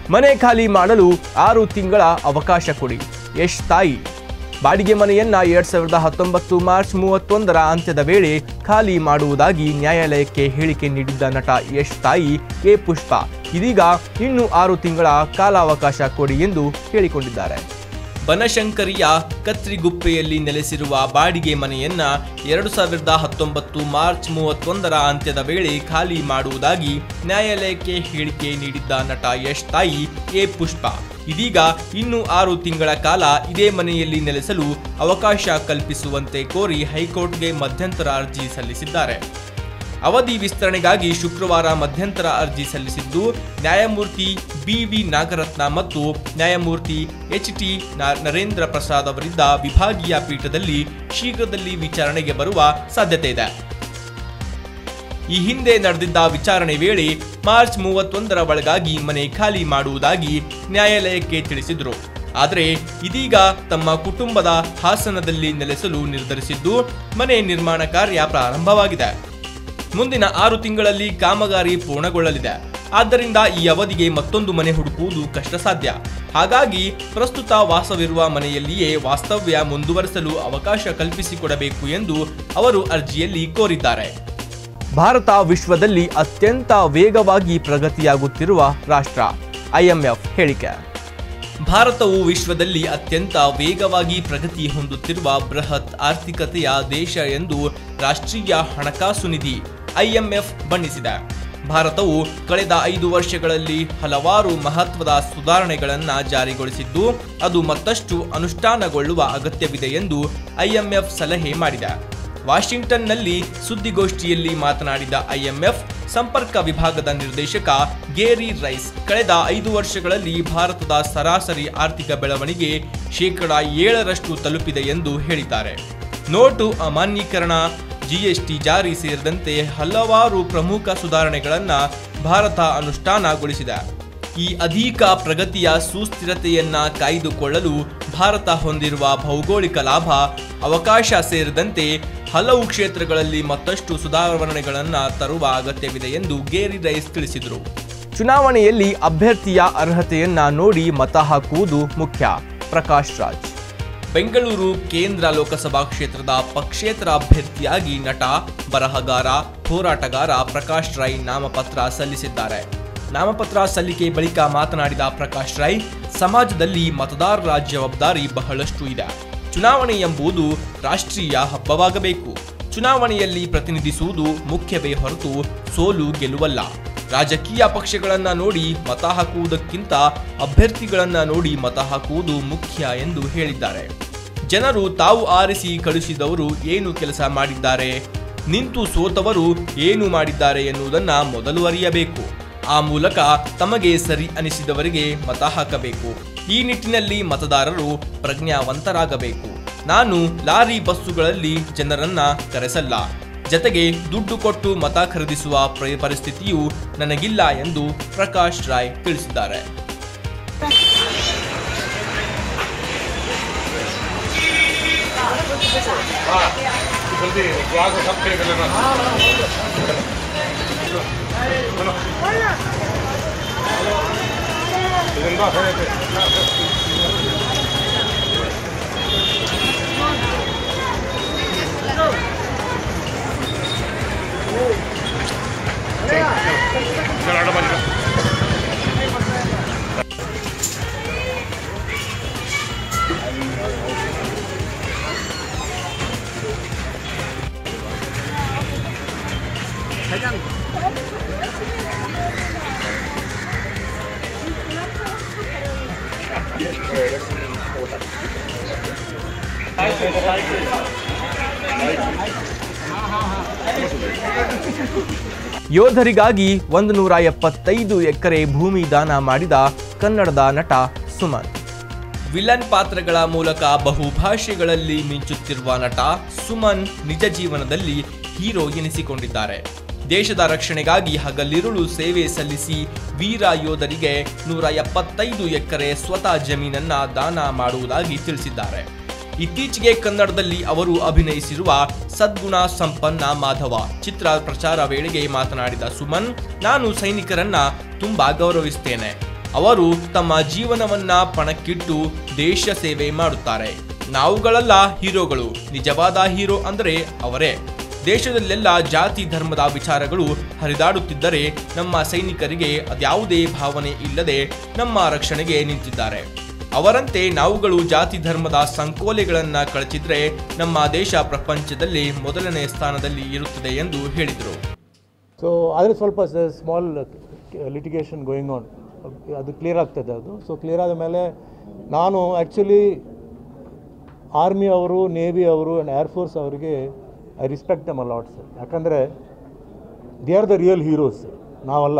ಮನೆ ಖಾಲಿ ಮಾಡಲು ಆರು ತಿಂಗಳ ಅವಕಾಶ ಕೊಡಿ ಯಶ್ ತಾಯಿ ಬಾಡಿಗೆ ಮನೆಯನ್ನ ಎರಡ್ ಸಾವಿರದ ಹತ್ತೊಂಬತ್ತು ಮಾರ್ಚ್ ಮೂವತ್ತೊಂದರ ಅಂತ್ಯದ ವೇಳೆ ಖಾಲಿ ಮಾಡುವುದಾಗಿ ನ್ಯಾಯಾಲಯಕ್ಕೆ ಹೇಳಿಕೆ ನೀಡಿದ್ದ ನಟ ಯಶ್ ತಾಯಿ ಕೆ ಪುಷ್ಪ ಇದೀಗ ಇನ್ನು ಆರು ತಿಂಗಳ ಕಾಲಾವಕಾಶ ಕೊಡಿ ಎಂದು ಹೇಳಿಕೊಂಡಿದ್ದಾರೆ ಬನಶಂಕರಿಯ ಕತ್ರಿಗುಪ್ಪೆಯಲ್ಲಿ ನೆಲೆಸಿರುವ ಬಾಡಿಗೆ ಮನೆಯನ್ನ ಎರಡು ಸಾವಿರದ ಹತ್ತೊಂಬತ್ತು ಮಾರ್ಚ್ ಮೂವತ್ತೊಂದರ ಅಂತ್ಯದ ವೇಳೆ ಖಾಲಿ ಮಾಡುವುದಾಗಿ ನ್ಯಾಯಾಲಯಕ್ಕೆ ಹೇಳಿಕೆ ನೀಡಿದ್ದ ನಟ ಯಶ್ ತಾಯಿ ಎ ಪುಷ್ಪ ಇದೀಗ ಇನ್ನು ಆರು ತಿಂಗಳ ಕಾಲ ಇದೇ ಮನೆಯಲ್ಲಿ ನೆಲೆಸಲು ಅವಕಾಶ ಕಲ್ಪಿಸುವಂತೆ ಕೋರಿ ಹೈಕೋರ್ಟ್ಗೆ ಮಧ್ಯಂತರ ಅರ್ಜಿ ಸಲ್ಲಿಸಿದ್ದಾರೆ ಅವಧಿ ವಿಸ್ತರಣೆಗಾಗಿ ಶುಕ್ರವಾರ ಮಧ್ಯಂತರ ಅರ್ಜಿ ಸಲ್ಲಿಸಿದ್ದು ನ್ಯಾಯಮೂರ್ತಿ ಬಿವಿ ನಾಗರತ್ನ ಮತ್ತು ನ್ಯಾಯಮೂರ್ತಿ ಎಚ್ ಟಿ ನರೇಂದ್ರ ಪ್ರಸಾದ್ ಅವರಿದ್ದ ವಿಭಾಗೀಯ ಪೀಠದಲ್ಲಿ ಶೀಘ್ರದಲ್ಲಿ ವಿಚಾರಣೆಗೆ ಬರುವ ಸಾಧ್ಯತೆ ಇದೆ ಈ ಹಿಂದೆ ನಡೆದಿದ್ದ ವಿಚಾರಣೆ ವೇಳೆ ಮಾರ್ಚ್ ಮೂವತ್ತೊಂದರ ಒಳಗಾಗಿ ಮನೆ ಖಾಲಿ ಮಾಡುವುದಾಗಿ ನ್ಯಾಯಾಲಯಕ್ಕೆ ತಿಳಿಸಿದ್ರು ಆದರೆ ಇದೀಗ ತಮ್ಮ ಕುಟುಂಬದ ಹಾಸನದಲ್ಲಿ ನೆಲೆಸಲು ನಿರ್ಧರಿಸಿದ್ದು ಮನೆ ನಿರ್ಮಾಣ ಕಾರ್ಯ ಪ್ರಾರಂಭವಾಗಿದೆ ಮುಂದಿನ ಆರು ತಿಂಗಳಲ್ಲಿ ಕಾಮಗಾರಿ ಪೂರ್ಣಗೊಳ್ಳಲಿದೆ ಆದ್ದರಿಂದ ಈ ಅವಧಿಗೆ ಮತ್ತೊಂದು ಮನೆ ಹುಡುಕುವುದು ಕಷ್ಟ ಸಾಧ್ಯ ಹಾಗಾಗಿ ಪ್ರಸ್ತುತ ವಾಸವಿರುವ ಮನೆಯಲ್ಲಿಯೇ ವಾಸ್ತವ್ಯ ಮುಂದುವರಿಸಲು ಅವಕಾಶ ಕಲ್ಪಿಸಿಕೊಡಬೇಕು ಎಂದು ಅವರು ಅರ್ಜಿಯಲ್ಲಿ ಕೋರಿದ್ದಾರೆ ಭಾರತ ವಿಶ್ವದಲ್ಲಿ ಅತ್ಯಂತ ವೇಗವಾಗಿ ಪ್ರಗತಿಯಾಗುತ್ತಿರುವ ರಾಷ್ಟ್ರ ಐಎಂಎಫ್ ಹೇಳಿಕೆ ಭಾರತವು ವಿಶ್ವದಲ್ಲಿ ಅತ್ಯಂತ ವೇಗವಾಗಿ ಪ್ರಗತಿ ಹೊಂದುತ್ತಿರುವ ಬೃಹತ್ ಆರ್ಥಿಕತೆಯ ದೇಶ ಎಂದು ರಾಷ್ಟ್ರೀಯ ಹಣಕಾಸು ನಿಧಿ ಐಎಂಎಫ್ ಬಣ್ಣಿಸಿದೆ ಭಾರತವು ಕಳೆದ ಐದು ವರ್ಷಗಳಲ್ಲಿ ಹಲವಾರು ಮಹತ್ವದ ಸುಧಾರಣೆಗಳನ್ನು ಜಾರಿಗೊಳಿಸಿದ್ದು ಅದು ಮತ್ತಷ್ಟು ಅನುಷ್ಠಾನಗೊಳ್ಳುವ ಅಗತ್ಯವಿದೆ ಎಂದು ಐಎಂಎಫ್ ಸಲಹೆ ಮಾಡಿದೆ ವಾಷಿಂಗ್ಟನ್ನಲ್ಲಿ ಸುದ್ದಿಗೋಷ್ಠಿಯಲ್ಲಿ ಮಾತನಾಡಿದ ಐಎಂಎಫ್ ಸಂಪರ್ಕ ವಿಭಾಗದ ನಿರ್ದೇಶಕ ಗೇರಿ ರೈಸ್ ಕಳೆದ ಐದು ವರ್ಷಗಳಲ್ಲಿ ಭಾರತದ ಸರಾಸರಿ ಆರ್ಥಿಕ ಬೆಳವಣಿಗೆ ಶೇಕಡ ಏಳರಷ್ಟು ತಲುಪಿದೆ ಎಂದು ಹೇಳಿದ್ದಾರೆ ನೋಟು ಅಮಾನ್ಯೀಕರಣ ಜಿಎಸ್ಟಿ ಜಾರಿ ಸೇರಿದಂತೆ ಹಲವಾರು ಪ್ರಮುಖ ಸುಧಾರಣೆಗಳನ್ನು ಭಾರತ ಅನುಷ್ಠಾನಗೊಳಿಸಿದೆ ಈ ಅಧಿಕ ಪ್ರಗತಿಯ ಸುಸ್ಥಿರತೆಯನ್ನ ಕಾಯ್ದುಕೊಳ್ಳಲು ಭಾರತ ಹೊಂದಿರುವ ಭೌಗೋಳಿಕ ಲಾಭ ಅವಕಾಶ ಸೇರಿದಂತೆ ಹಲವು ಕ್ಷೇತ್ರಗಳಲ್ಲಿ ಮತ್ತಷ್ಟು ಸುಧಾರಣೆಗಳನ್ನು ತರುವ ಅಗತ್ಯವಿದೆ ಎಂದು ಗೇರಿ ರೈಸ್ ತಿಳಿಸಿದರು ಚುನಾವಣೆಯಲ್ಲಿ ಅಭ್ಯರ್ಥಿಯ ಅರ್ಹತೆಯನ್ನ ನೋಡಿ ಮತ ಹಾಕುವುದು ಮುಖ್ಯ ಪ್ರಕಾಶ್ ರಾಜ್ ಬೆಂಗಳೂರು ಕೇಂದ್ರ ಲೋಕಸಭಾ ಕ್ಷೇತ್ರದ ಪಕ್ಷೇತರ ಅಭ್ಯರ್ಥಿಯಾಗಿ ನಟ ಬರಹಗಾರ ಹೋರಾಟಗಾರ ಪ್ರಕಾಶ್ ರೈ ನಾಮಪತ್ರ ಸಲ್ಲಿಸಿದ್ದಾರೆ ನಾಮಪತ್ರ ಸಲ್ಲಿಕೆ ಬಳಿಕ ಮಾತನಾಡಿದ ಪ್ರಕಾಶ್ ರೈ ಸಮಾಜದಲ್ಲಿ ಮತದಾರರ ಜವಾಬ್ದಾರಿ ಬಹಳಷ್ಟು ಇದೆ ಚುನಾವಣೆ ಎಂಬುದು ರಾಷ್ಟ್ರೀಯ ಹಬ್ಬವಾಗಬೇಕು ಚುನಾವಣೆಯಲ್ಲಿ ಪ್ರತಿನಿಧಿಸುವುದು ಮುಖ್ಯವೇ ಹೊರತು ಸೋಲು ಗೆಲುವಲ್ಲ ರಾಜಕೀಯ ಪಕ್ಷಗಳನ್ನ ನೋಡಿ ಮತ ಹಾಕುವುದಕ್ಕಿಂತ ಅಭ್ಯರ್ಥಿಗಳನ್ನ ನೋಡಿ ಮತ ಹಾಕುವುದು ಮುಖ್ಯ ಎಂದು ಹೇಳಿದ್ದಾರೆ ಜನರು ತಾವು ಆರಿಸಿ ಕಳುಹಿಸಿದವರು ಏನು ಕೆಲಸ ಮಾಡಿದ್ದಾರೆ ನಿಂತು ಸೋತವರು ಏನು ಮಾಡಿದ್ದಾರೆ ಎನ್ನುವುದನ್ನ ಮೊದಲು ಅರಿಯಬೇಕು ಆ ಮೂಲಕ ತಮಗೆ ಸರಿ ಅನಿಸಿದವರಿಗೆ ಮತ ಹಾಕಬೇಕು ಈ ನಿಟ್ಟಿನಲ್ಲಿ ಮತದಾರರು ಪ್ರಜ್ಞಾವಂತರಾಗಬೇಕು ನಾನು ಲಾರಿ ಬಸ್ಸುಗಳಲ್ಲಿ ಜನರನ್ನ ಕರೆಸಲ್ಲ ಜತೆಗೆ ದುಡ್ಡು ಕೊಟ್ಟು ಮತ ಖರೀದಿಸುವ ಪ್ರ- ಪರಿಸ್ಥಿತಿಯು ನನಗಿಲ್ಲ ಎಂದು ಪ್ರಕಾಶ್ ರಾಯ್ ತಿಳಿಸಿದ್ದಾರೆ जल्दी ब्लॉग सब पे कर लेना जिंदा है चल आटा बन गया ಯೋಧರಿಗಾಗಿ ಒಂದು ನೂರ ಎಪ್ಪತ್ತೈದು ಎಕರೆ ಭೂಮಿ ದಾನ ಮಾಡಿದ ಕನ್ನಡದ ನಟ ಸುಮನ್ ವಿಲನ್ ಪಾತ್ರಗಳ ಮೂಲಕ ಬಹುಭಾಷೆಗಳಲ್ಲಿ ಮಿಂಚುತ್ತಿರುವ ನಟ ಸುಮನ್ ನಿಜ ಜೀವನದಲ್ಲಿ ಹೀರೋ ಎನಿಸಿಕೊಂಡಿದ್ದಾರೆ ದೇಶದ ರಕ್ಷಣೆಗಾಗಿ ಹಗಲಿರುಳು ಸೇವೆ ಸಲ್ಲಿಸಿ ವೀರ ಯೋಧರಿಗೆ ನೂರ ಎಪ್ಪತ್ತೈದು ಎಕರೆ ಸ್ವತಃ ಜಮೀನನ್ನ ದಾನ ಮಾಡುವುದಾಗಿ ತಿಳಿಸಿದ್ದಾರೆ ಇತ್ತೀಚೆಗೆ ಕನ್ನಡದಲ್ಲಿ ಅವರು ಅಭಿನಯಿಸಿರುವ ಸದ್ಗುಣ ಸಂಪನ್ನ ಮಾಧವ ಚಿತ್ರ ಪ್ರಚಾರ ವೇಳೆಗೆ ಮಾತನಾಡಿದ ಸುಮನ್ ನಾನು ಸೈನಿಕರನ್ನ ತುಂಬಾ ಗೌರವಿಸ್ತೇನೆ ಅವರು ತಮ್ಮ ಜೀವನವನ್ನ ಪಣಕ್ಕಿಟ್ಟು ದೇಶ ಸೇವೆ ಮಾಡುತ್ತಾರೆ ನಾವುಗಳೆಲ್ಲ ಹೀರೋಗಳು ನಿಜವಾದ ಹೀರೋ ಅಂದರೆ ಅವರೇ ದೇಶದಲ್ಲೆಲ್ಲ ಜಾತಿ ಧರ್ಮದ ವಿಚಾರಗಳು ಹರಿದಾಡುತ್ತಿದ್ದರೆ ನಮ್ಮ ಸೈನಿಕರಿಗೆ ಅದ್ಯಾವುದೇ ಭಾವನೆ ಇಲ್ಲದೆ ನಮ್ಮ ರಕ್ಷಣೆಗೆ ನಿಂತಿದ್ದಾರೆ ಅವರಂತೆ ನಾವುಗಳು ಜಾತಿ ಧರ್ಮದ ಸಂಕೋಲೆಗಳನ್ನ ಕಳಚಿದ್ರೆ ನಮ್ಮ ದೇಶ ಪ್ರಪಂಚದಲ್ಲಿ ಮೊದಲನೇ ಸ್ಥಾನದಲ್ಲಿ ಇರುತ್ತದೆ ಎಂದು ಹೇಳಿದರು ಸೊ ಆದರೆ ಸ್ವಲ್ಪ ಸ್ಮಾಲ್ ಲಿಟಿಗೇಷನ್ ಗೋಯಿಂಗ್ ಆನ್ ಅದು ಕ್ಲಿಯರ್ ಆಗ್ತದೆ ಅದು ಸೊ ಕ್ಲಿಯರ್ ಆದ ಮೇಲೆ ನಾನು ಆ್ಯಕ್ಚುಲಿ ಆರ್ಮಿ ಅವರು ನೇವಿ ಅವರು ಆ್ಯಂಡ್ ಏರ್ಫೋರ್ಸ್ ಅವರಿಗೆ I respect them a lot sir ಯಾಕಂದರೆ they are the real heroes ನಾವಲ್ಲ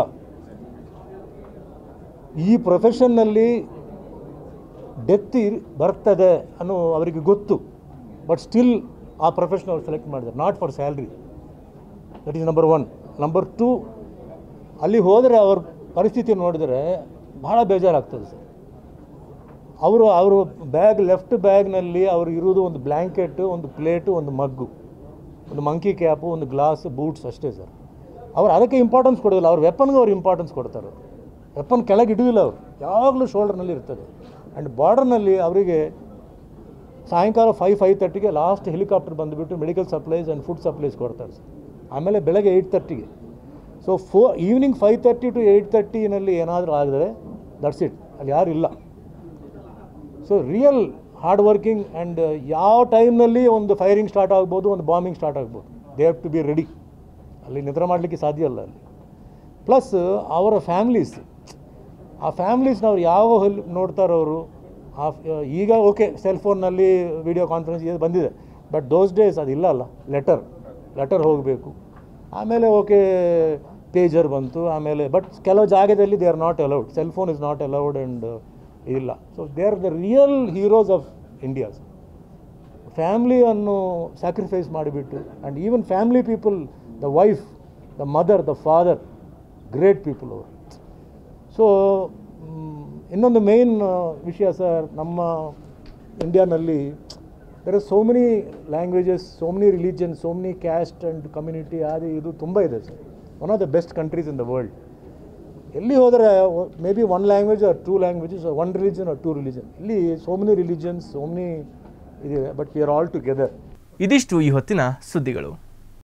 ಈ ಪ್ರೊಫೆಷನ್ನಲ್ಲಿ ಡೆತ್ ಬರ್ತದೆ ಅನ್ನೋ ಅವರಿಗೆ ಗೊತ್ತು ಬಟ್ ಸ್ಟಿಲ್ ಆ ಪ್ರೊಫೆಷನ್ ಅವ್ರು ಸೆಲೆಕ್ಟ್ ಮಾಡಿದ್ದಾರೆ not for salary that is number one number two ಅಲ್ಲಿ ಹೋದರೆ ಅವ್ರ ಪರಿಸ್ಥಿತಿ ನೋಡಿದರೆ ಭಾಳ ಬೇಜಾರಾಗ್ತದೆ ಸರ್ ಅವರು ಅವರು ಬ್ಯಾಗ್ ಲೆಫ್ಟ್ ಬ್ಯಾಗ್ನಲ್ಲಿ ಅವ್ರು ಇರೋದು ಒಂದು ಬ್ಲ್ಯಾಂಕೆಟು ಒಂದು ಪ್ಲೇಟು ಒಂದು ಮಗ್ಗು ಒಂದು ಮಂಕಿ ಕ್ಯಾಪು ಒಂದು ಗ್ಲಾಸ್ ಬೂಟ್ಸ್ ಅಷ್ಟೇ ಸರ್ ಅವ್ರು ಅದಕ್ಕೆ ಇಂಪಾರ್ಟೆನ್ಸ್ ಕೊಡೋದಿಲ್ಲ ಅವ್ರ ವೆಪನ್ಗೆ ಅವ್ರು ಇಂಪಾರ್ಟೆನ್ಸ್ ಕೊಡ್ತಾರೆ ವೆಪನ್ ಕೆಳಗೆ ಇಡುವುದಿಲ್ಲ ಅವರು ಯಾವಾಗಲೂ ಶೋಲ್ಡರ್ನಲ್ಲಿ ಇರ್ತದೆ ಆ್ಯಂಡ್ ಬಾರ್ಡರ್ನಲ್ಲಿ ಅವರಿಗೆ ಸಾಯಂಕಾಲ ಫೈವ್ ಫೈವ್ ತರ್ಟಿಗೆ ಲಾಸ್ಟ್ ಹೆಲಿಕಾಪ್ಟರ್ ಬಂದುಬಿಟ್ಟು medical supplies and food supplies ಕೊಡ್ತಾರೆ ಸರ್ ಆಮೇಲೆ ಬೆಳಗ್ಗೆ ಏಯ್ಟ್ ತರ್ಟಿಗೆ so for evening five thirty to eight ತರ್ಟಿನಲ್ಲಿ ಏನಾದರೂ ಆಗಿದ್ರೆ ದಟ್ಸ್ ಇಟ್ ಅಲ್ಲಿ ಯಾರು ಇಲ್ಲ so real hard working and ಯಾವ ಟೈಮ್ನಲ್ಲಿ ಒಂದು ಫೈರಿಂಗ್ ಸ್ಟಾರ್ಟ್ ಆಗ್ಬೋದು ಒಂದು ಬಾಂಬಿಂಗ್ ಸ್ಟಾರ್ಟ್ ಆಗ್ಬೋದು they have to be ready ಅಲ್ಲಿ ನಿದ್ರೆ ಮಾಡಲಿಕ್ಕೆ ಸಾಧ್ಯ ಇಲ್ಲ ಅಲ್ಲಿ ಪ್ಲಸ್ ಅವರ ಫ್ಯಾಮ್ಲೀಸ್ ಆ ಫ್ಯಾಮ್ಲೀಸ್ನ ಅವ್ರು ಯಾವ ಹೆಲ್ ನೋಡ್ತಾರೋ ಅವರು ಆ ಈಗ ಓಕೆ ಸೆಲ್ ಫೋನ್ನಲ್ಲಿ ವಿಡಿಯೋ ಕಾನ್ಫರೆನ್ಸ್ ಇದು ಬಂದಿದೆ ಬಟ್ ದೋಸ್ ಡೇಸ್ ಅದಿಲ್ಲ ಅಲ್ಲ ಲೆಟರ್ ಲೆಟರ್ ಹೋಗಬೇಕು ಆಮೇಲೆ ಓಕೆ ಪೇಜರ್ ಬಂತು ಆಮೇಲೆ ಬಟ್ ಕೆಲವು ಜಾಗದಲ್ಲಿ they are not allowed cell phone is not allowed and ಇಲ್ಲ so they are the real heroes of India's ಫ್ಯಾಮ್ಲಿಯನ್ನು ಸ್ಯಾಕ್ರಿಫೈಸ್ ಮಾಡಿಬಿಟ್ಟು and even family people the wife the mother the father great people ಅವರು so ಇನ್ನೊಂದು main ವಿಷಯ sir ನಮ್ಮ ಇಂಡಿಯಾನಲ್ಲಿ there are so many languages so many religion so many caste and community ಅದು ಇದು ತುಂಬ ಇದೆ sir one of the best countries in the world ಎಲ್ಲಿ ಹೋದರೆ maybe one language or two languages one religion or two religion ಇಲ್ಲಿ so many religions so many ಇದಿದೆ but we are all together ಇದಿಷ್ಟು ಈ ಹೊತ್ತಿನ ಸುದ್ದಿಗಳು